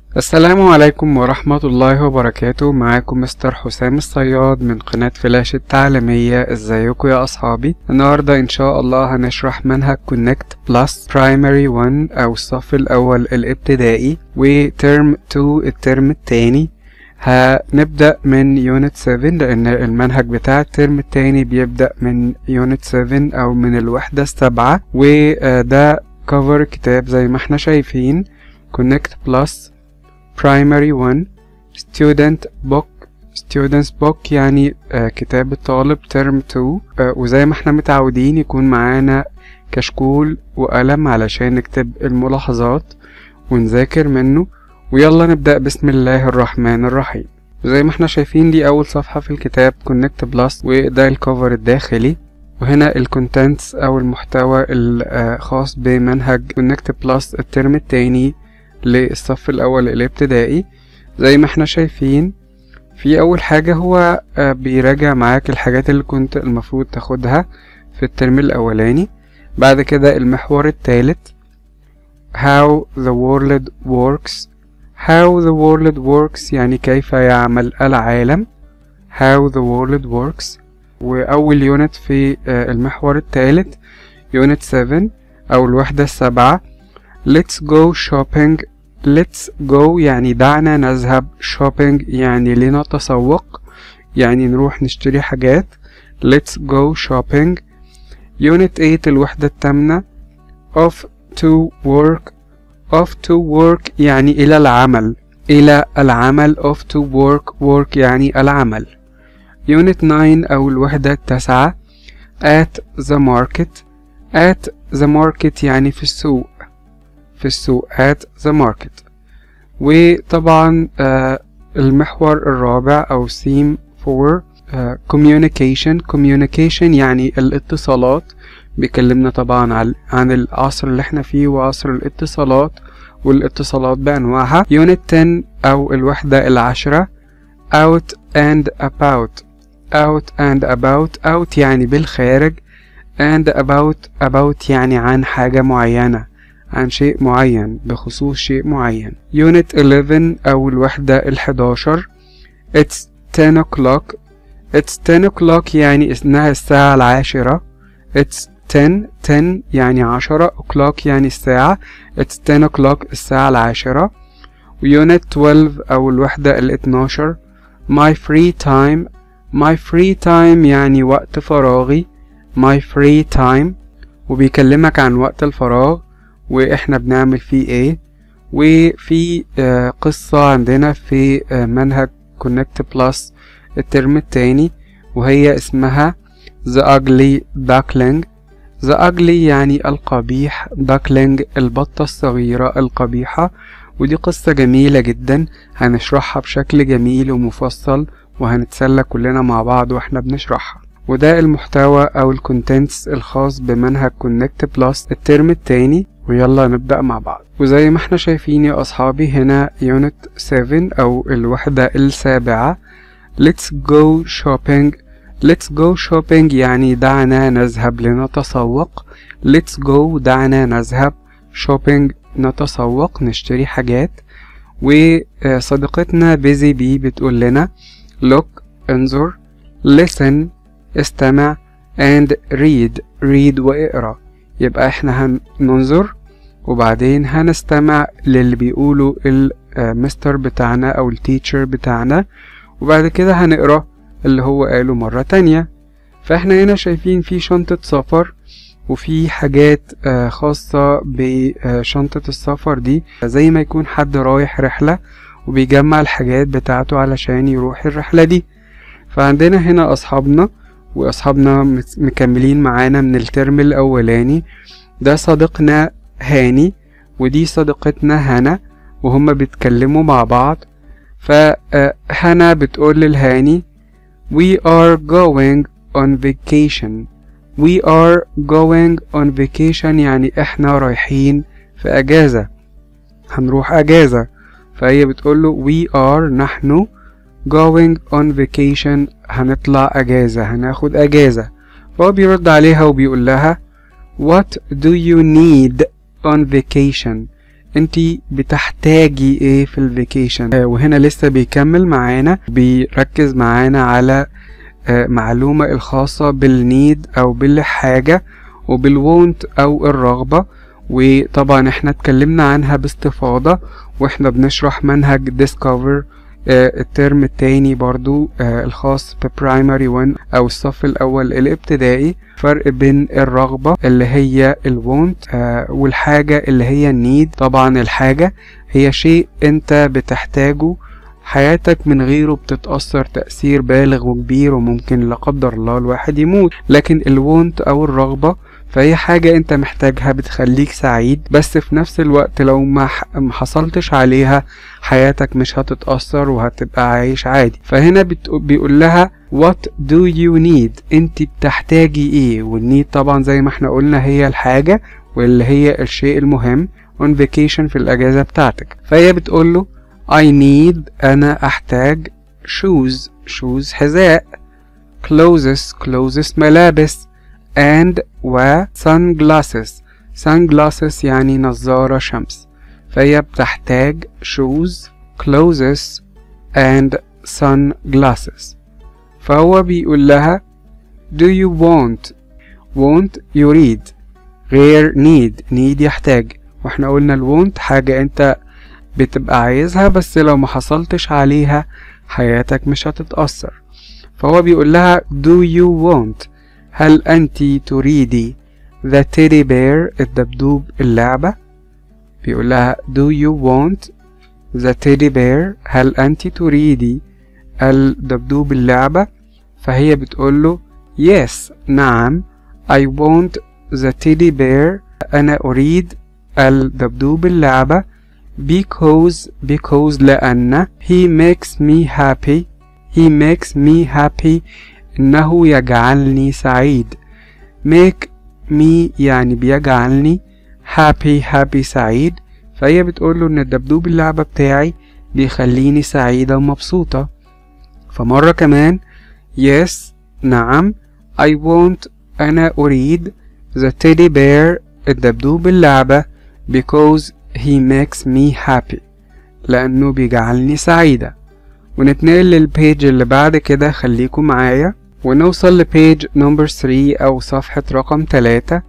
السلام عليكم ورحمة الله وبركاته معاكم مستر حسام الصياد من قناة فلاش التعليمية ازيكم يا اصحابي النهاردة ان شاء الله هنشرح منهج كونكت بلس برايمري 1 او الصف الاول الابتدائي وترم 2 الترم التاني هنبدأ من يونت 7 لأن المنهج بتاع الترم التاني بيبدأ من يونت 7 أو من الوحدة السابعة وده كفر كتاب زي ما احنا شايفين Connect Plus Primary 1 Student Book Students Book يعني آه كتاب الطالب ترم 2 آه وزي ما احنا متعودين يكون معانا كشكول وقلم علشان نكتب الملاحظات ونذاكر منه ويلا نبدأ بسم الله الرحمن الرحيم زي ما احنا شايفين دي أول صفحة في الكتاب Connect Plus وده الكفر الداخلي وهنا الكونتنتس أو المحتوى الخاص بمنهج Connect Plus الترم التاني للصف الأول الابتدائي زي ما احنا شايفين في أول حاجة هو بيراجع معاك الحاجات اللي كنت المفروض تاخدها في الترم الأولاني بعد كده المحور التالت How the world works How the world works يعني كيف يعمل العالم How the world works وأول يونت في المحور الثالث يونت 7 أو الوحدة السابعة Let's go shopping Let's go يعني دعنا نذهب shopping يعني لنتسوق يعني نروح نشتري حاجات Let's go shopping يونت 8 الوحدة الثامنة Off to work off to work يعني إلى العمل إلى العمل off to work work يعني العمل Unit 9 أو الوحدة التاسعة at the market at the market يعني في السوق في السوق at the market وطبعا آه المحور الرابع أو theme 4 آه communication communication يعني الاتصالات بيكلمنا طبعا عن العصر اللي احنا فيه وعصر الاتصالات والاتصالات بأنواعها Unit 10 أو الوحدة العشرة out and about out and about out يعني بالخارج and about about يعني عن حاجة معينة عن شيء معين بخصوص شيء معين Unit 11 أو الوحدة الحداشر It's 10 o'clock It's 10 o'clock يعني إنها الساعة العاشرة It's 10 10 يعني عشرة o'clock يعني الساعة It's 10 o'clock الساعة العاشرة ويونت 12 أو الوحدة الاتناشر My free time My free time يعني وقت فراغي My free time وبيكلمك عن وقت الفراغ وإحنا بنعمل فيه إيه وفي آه قصة عندنا في آه منهج Connect Plus الترم التاني وهي اسمها The Ugly Duckling The Ugly يعني القبيح Duckling البطة الصغيرة القبيحة ودي قصة جميلة جدا هنشرحها بشكل جميل ومفصل وهنتسلى كلنا مع بعض واحنا بنشرحها وده المحتوى او الكونتنتس الخاص بمنهج كونكت بلس الترم التاني ويلا نبدأ مع بعض وزي ما احنا شايفين يا اصحابي هنا يونت 7 او الوحدة السابعة Let's go shopping Let's go shopping يعني دعنا نذهب لنتسوق Let's go دعنا نذهب shopping نتسوق نشتري حاجات وصديقتنا بيزي بي بتقول لنا look انظر listen استمع and read read واقرا يبقى احنا هننظر وبعدين هنستمع للي بيقوله المستر بتاعنا او التيتشر بتاعنا وبعد كده هنقرا اللي هو قاله مرة تانية فاحنا هنا شايفين في شنطة سفر وفي حاجات خاصة بشنطة السفر دي زي ما يكون حد رايح رحلة وبيجمع الحاجات بتاعته علشان يروح الرحلة دي فعندنا هنا أصحابنا وأصحابنا مكملين معانا من الترم الأولاني ده صديقنا هاني ودي صديقتنا هنا وهما بيتكلموا مع بعض فهنا بتقول للهاني We are going on vacation We are going on vacation يعني احنا رايحين في اجازة هنروح اجازة فهي بتقوله we are نحن going on vacation هنطلع اجازة هناخد اجازة فهو بيرد عليها وبيقول لها What do you need on vacation انت بتحتاجي ايه في الفيكيشن آه وهنا لسه بيكمل معانا بيركز معانا على آه معلومة الخاصة بالنيد او بالحاجة وبالوونت او الرغبة وطبعا احنا اتكلمنا عنها باستفاضة واحنا بنشرح منهج ديسكفر آه الترم التاني برضو آه الخاص ببرايمري 1 او الصف الاول الابتدائي فرق بين الرغبة اللي هي الوونت آه والحاجة اللي هي النيد طبعا الحاجة هي شيء انت بتحتاجه حياتك من غيره بتتأثر تأثير بالغ وكبير وممكن لا قدر الله الواحد يموت لكن الوونت أو الرغبة فهي حاجة انت محتاجها بتخليك سعيد بس في نفس الوقت لو ما حصلتش عليها حياتك مش هتتأثر وهتبقى عايش عادي فهنا بيقول لها what do you need انت بتحتاجي ايه والنيد طبعا زي ما احنا قلنا هي الحاجة واللي هي الشيء المهم on vacation في الأجازة بتاعتك فهي بتقوله I need أنا أحتاج shoes shoes حذاء clothes clothes ملابس and و sunglasses sunglasses يعني نظارة شمس فهي بتحتاج shoes clothes and sunglasses فهو بيقول لها do you want want يريد غير need need يحتاج واحنا قلنا الوونت حاجة انت بتبقى عايزها بس لو ما حصلتش عليها حياتك مش هتتأثر فهو بيقول لها do you want هل أنت تريدي the teddy bear الدبدوب اللعبة بيقول لها do you want the teddy bear هل أنت تريدي الدبدوب اللعبة فهي بتقول له yes نعم I want the teddy bear أنا أريد الدبدوب اللعبة because because لأن he makes me happy he makes me happy إنه يجعلني سعيد make me يعني بيجعلني happy happy سعيد فهي بتقوله إن الدبدوب اللعبة بتاعي بيخليني سعيدة ومبسوطة فمرة كمان yes نعم I want أنا أريد the teddy bear الدبدوب اللعبة because he makes me happy لأنه بيجعلني سعيدة ونتنقل للبيج اللي بعد كده خليكم معايا ونوصل لبيج نمبر 3 أو صفحة رقم 3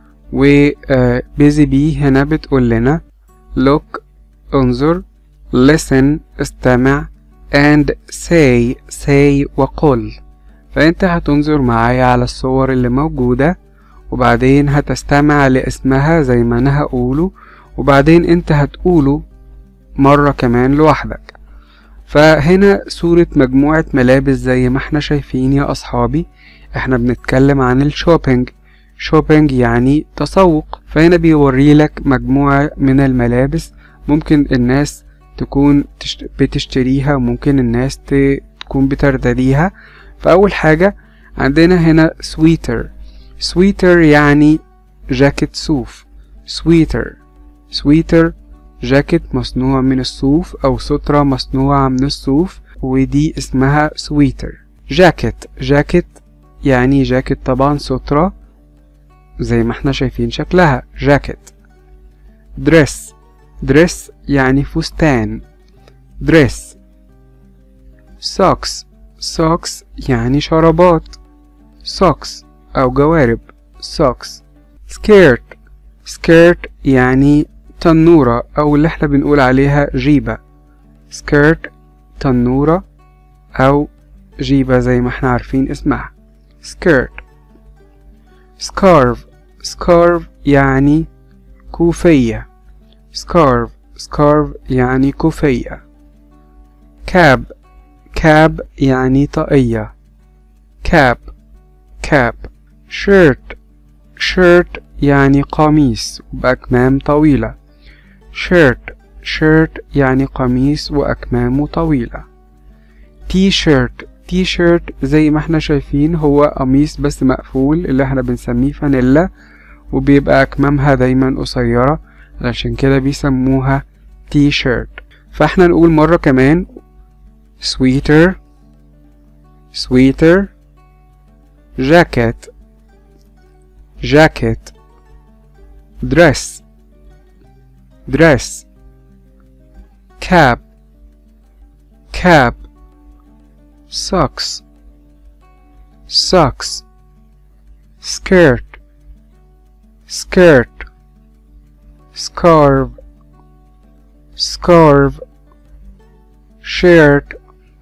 و بيزي بي هنا بتقول لنا look انظر listen استمع and say say وقل فانت هتنظر معايا على الصور اللي موجودة وبعدين هتستمع لاسمها زي ما انا هقوله وبعدين انت هتقوله مرة كمان لوحدك فهنا صورة مجموعة ملابس زي ما احنا شايفين يا أصحابي احنا بنتكلم عن الشوبينج شوبينج يعني تسوق فهنا بيوري لك مجموعة من الملابس ممكن الناس تكون بتشتريها وممكن الناس تكون بترتديها فأول حاجة عندنا هنا سويتر سويتر يعني جاكيت صوف سويتر سويتر جاكيت مصنوع من الصوف أو سترة مصنوعة من الصوف ودي اسمها سويتر جاكيت جاكيت يعني جاكيت طبعا سترة زي ما احنا شايفين شكلها جاكيت دريس دريس يعني فستان دريس سوكس سوكس يعني شرابات سوكس أو جوارب سوكس سكيرت سكيرت يعني تنورة أو اللي احنا بنقول عليها جيبة سكيرت تنورة أو جيبة زي ما احنا عارفين اسمها سكيرت سكارف سكارف يعني كوفية سكارف سكارف يعني كوفية كاب كاب يعني طاقية كاب كاب شيرت شيرت يعني قميص بأكمام طويلة شيرت شيرت يعني قميص وأكمامه طويلة تي شيرت تي شيرت زي ما احنا شايفين هو قميص بس مقفول اللي احنا بنسميه فانيلا وبيبقى أكمامها دايما قصيرة علشان كده بيسموها تي شيرت فاحنا نقول مرة كمان سويتر سويتر جاكيت جاكيت دريس dress cap cap socks socks skirt skirt scarf scarf shirt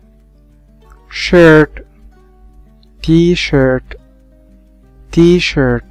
shirt t-shirt t-shirt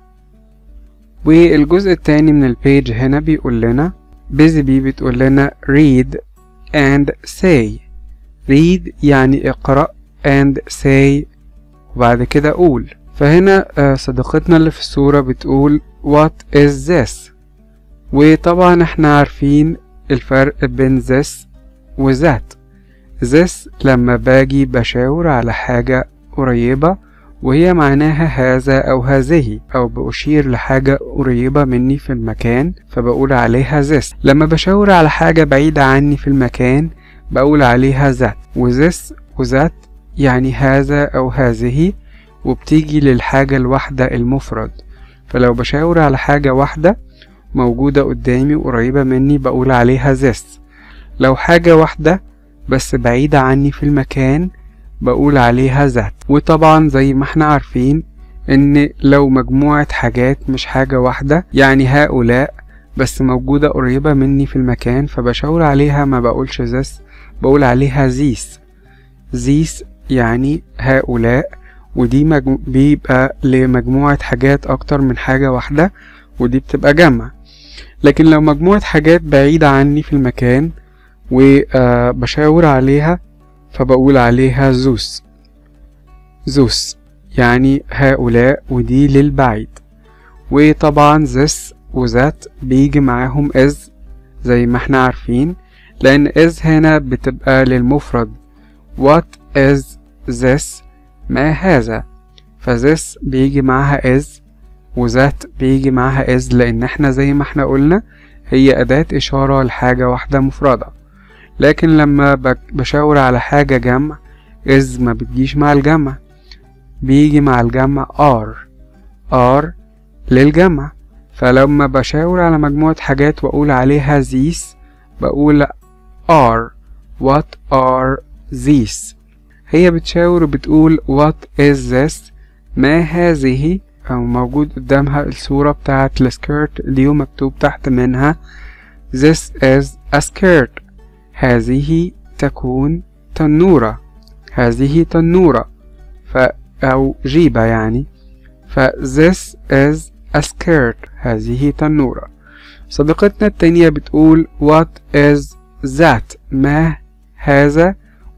والجزء التاني من البيج هنا بيقول لنا busy bee بتقول لنا read and say read يعني اقرأ and say وبعد كده قول فهنا صديقتنا اللي في الصورة بتقول what is this وطبعا احنا عارفين الفرق بين this و that this لما باجي بشاور على حاجة قريبة وهي معناها هذا أو هذه أو بأشير لحاجة قريبة مني في المكان فبقول عليها this لما بشاور على حاجة بعيدة عني في المكان بقول عليها that وthis وذات يعني هذا أو هذه وبتيجي للحاجة الواحدة المفرد فلو بشاور على حاجة واحدة موجودة قدامي وقريبة مني بقول عليها this لو حاجة واحدة بس بعيدة عني في المكان بقول عليها ذات وطبعا زي ما احنا عارفين ان لو مجموعة حاجات مش حاجة واحدة يعني هؤلاء بس موجودة قريبة مني في المكان فبشاور عليها ما بقولش this بقول عليها these these يعني هؤلاء ودي مجمو... بيبقى لمجموعة حاجات أكتر من حاجة واحدة ودي بتبقى جمع لكن لو مجموعة حاجات بعيدة عني في المكان وبشاور عليها فبقول عليها زوس زوس يعني هؤلاء ودي للبعيد وطبعا this وذات بيجي معاهم is زي ما احنا عارفين لأن is هنا بتبقى للمفرد what is this ما هذا فthis بيجي معاها is وذات بيجي معاها is لأن احنا زي ما احنا قلنا هي أداة إشارة لحاجة واحدة مفردة لكن لما بشاور على حاجة جمع is ما بتجيش مع الجمع بيجي مع الجمع are are للجمع فلما بشاور على مجموعة حاجات وأقول عليها these بقول are what are these هي بتشاور وبتقول what is this ما هذه أو موجود قدامها الصورة بتاعت السكيرت اللي هو مكتوب تحت منها this is a skirt هذه تكون تنورة هذه تنورة ف أو جيبة يعني ف this is a skirt هذه تنورة صديقتنا التانية بتقول what is that ما هذا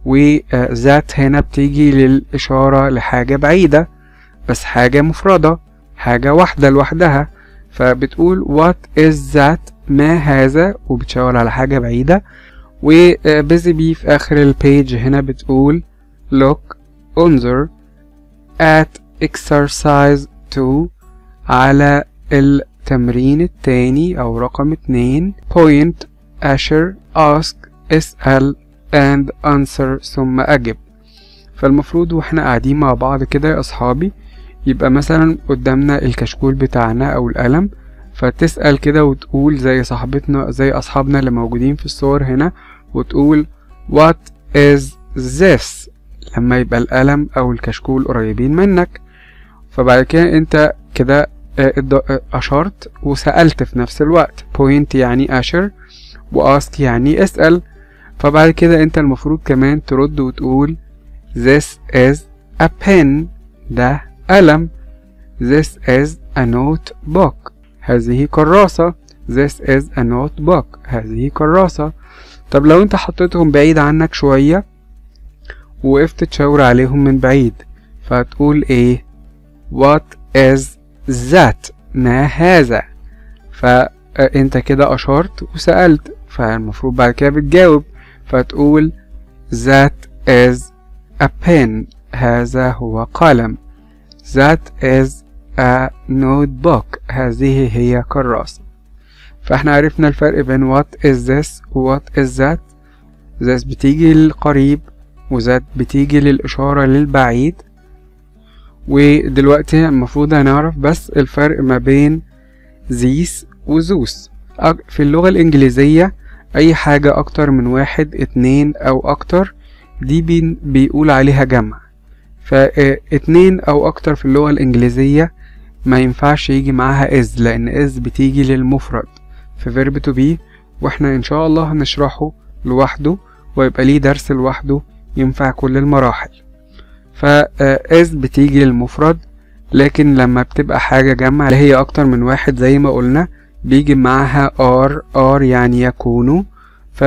وذات هنا بتيجي للإشارة لحاجة بعيدة بس حاجة مفردة حاجة واحدة لوحدها فبتقول what is that ما هذا وبتشاور على حاجة بعيدة وبيزي بي في آخر البيج هنا بتقول look انظر at exercise 2 على التمرين التاني أو رقم اتنين point أشر ask اسأل and answer ثم أجب فالمفروض واحنا قاعدين مع بعض كده يا أصحابي يبقى مثلا قدامنا الكشكول بتاعنا أو القلم فتسأل كده وتقول زي صاحبتنا زي أصحابنا اللي موجودين في الصور هنا وتقول what is this لما يبقى القلم أو الكشكول قريبين منك فبعد كده انت كده أشرت وسألت في نفس الوقت point يعني أشر وask يعني اسأل فبعد كده انت المفروض كمان ترد وتقول this is a pen ده قلم this is a notebook هذه كراسة this is a notebook هذه كراسة طب لو انت حطيتهم بعيد عنك شوية وقفت تشاور عليهم من بعيد فهتقول ايه what is that ما هذا فانت كده اشرت وسألت فالمفروض بعد كده بتجاوب فتقول that is a pen هذا هو قلم that is a notebook هذه هي كراسة فاحنا عرفنا الفرق بين what is this و what is that this بتيجي للقريب و that بتيجي للإشارة للبعيد ودلوقتي المفروض هنعرف بس الفرق ما بين these و those في اللغة الإنجليزية أي حاجة أكتر من واحد اتنين أو أكتر دي بيقول عليها جمع فاتنين أو أكتر في اللغة الإنجليزية ما ينفعش يجي معاها is لأن is بتيجي للمفرد في verb to be واحنا إن شاء الله هنشرحه لوحده ويبقى ليه درس لوحده ينفع كل المراحل ف is بتيجي للمفرد لكن لما بتبقى حاجة جمع اللي هي أكتر من واحد زي ما قلنا بيجي معاها are are يعني يكونوا ف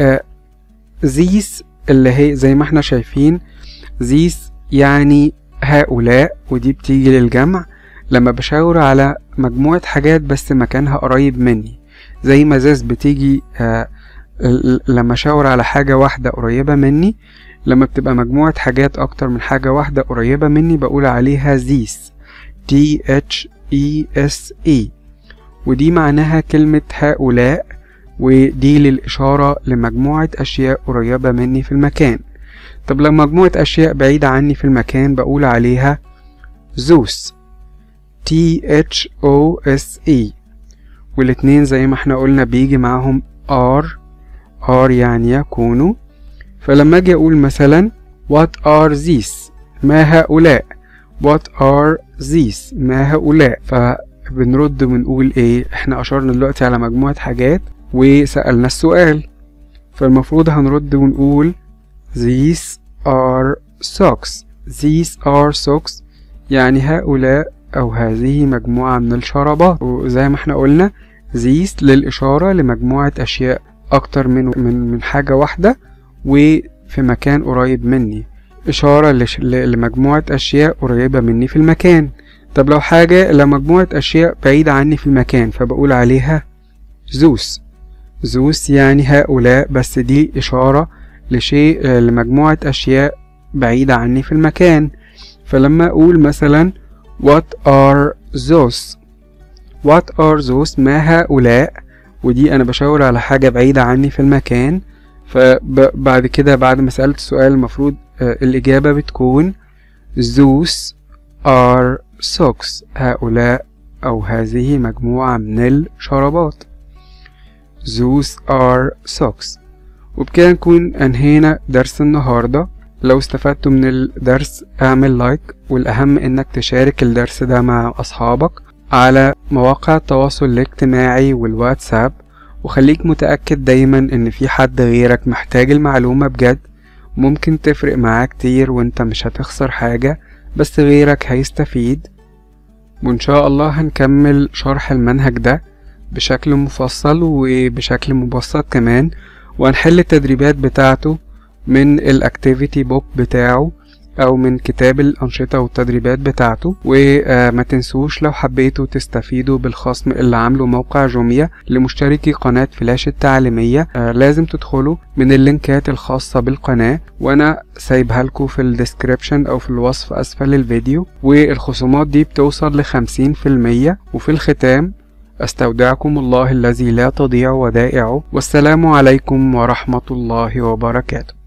these اللي هي زي ما احنا شايفين these يعني هؤلاء ودي بتيجي للجمع لما بشاور على مجموعة حاجات بس مكانها قريب مني زي ما this بتيجي آه لما اشاور على حاجة واحدة قريبة مني لما بتبقى مجموعة حاجات أكتر من حاجة واحدة قريبة مني بقول عليها these T H E S E ودي معناها كلمة هؤلاء ودي للإشارة لمجموعة أشياء قريبة مني في المكان طب لو مجموعة أشياء بعيدة عني في المكان بقول عليها زوس T H O S E والاتنين زي ما احنا قلنا بيجي معاهم are are يعني يكونوا فلما اجي اقول مثلا what are these ما هؤلاء what are these ما هؤلاء فبنرد ونقول ايه احنا اشرنا دلوقتي على مجموعة حاجات وسألنا السؤال فالمفروض هنرد ونقول these are socks these are socks يعني هؤلاء أو هذه مجموعة من الشرابات وزي ما احنا قلنا these للإشارة لمجموعة أشياء أكتر من من من حاجة واحدة وفي مكان قريب مني إشارة لش... لمجموعة أشياء قريبة مني في المكان طب لو حاجة لمجموعة أشياء بعيدة عني في المكان فبقول عليها زوس زوس يعني هؤلاء بس دي إشارة لشيء لمجموعة أشياء بعيدة عني في المكان فلما أقول مثلا What are those What are those ما هؤلاء ودي أنا بشاور على حاجة بعيدة عني في المكان فبعد كده بعد ما سألت السؤال المفروض الإجابة بتكون Those are socks هؤلاء أو هذه مجموعة من الشرابات Those are socks وبكده نكون أنهينا درس النهاردة لو استفدتوا من الدرس اعمل لايك والأهم إنك تشارك الدرس ده مع أصحابك على مواقع التواصل الاجتماعي والواتساب وخليك متأكد دايما إن في حد غيرك محتاج المعلومة بجد ممكن تفرق معاه كتير وانت مش هتخسر حاجة بس غيرك هيستفيد وإن شاء الله هنكمل شرح المنهج ده بشكل مفصل وبشكل مبسط كمان وهنحل التدريبات بتاعته من الاكتيفيتي بوك بتاعه او من كتاب الانشطة والتدريبات بتاعته وما تنسوش لو حبيتوا تستفيدوا بالخصم اللي عامله موقع جوميا لمشتركي قناة فلاش التعليمية لازم تدخلوا من اللينكات الخاصة بالقناة وانا سايبها لكم في الديسكريبشن او في الوصف اسفل الفيديو والخصومات دي بتوصل لخمسين في المية وفي الختام استودعكم الله الذي لا تضيع ودائعه والسلام عليكم ورحمة الله وبركاته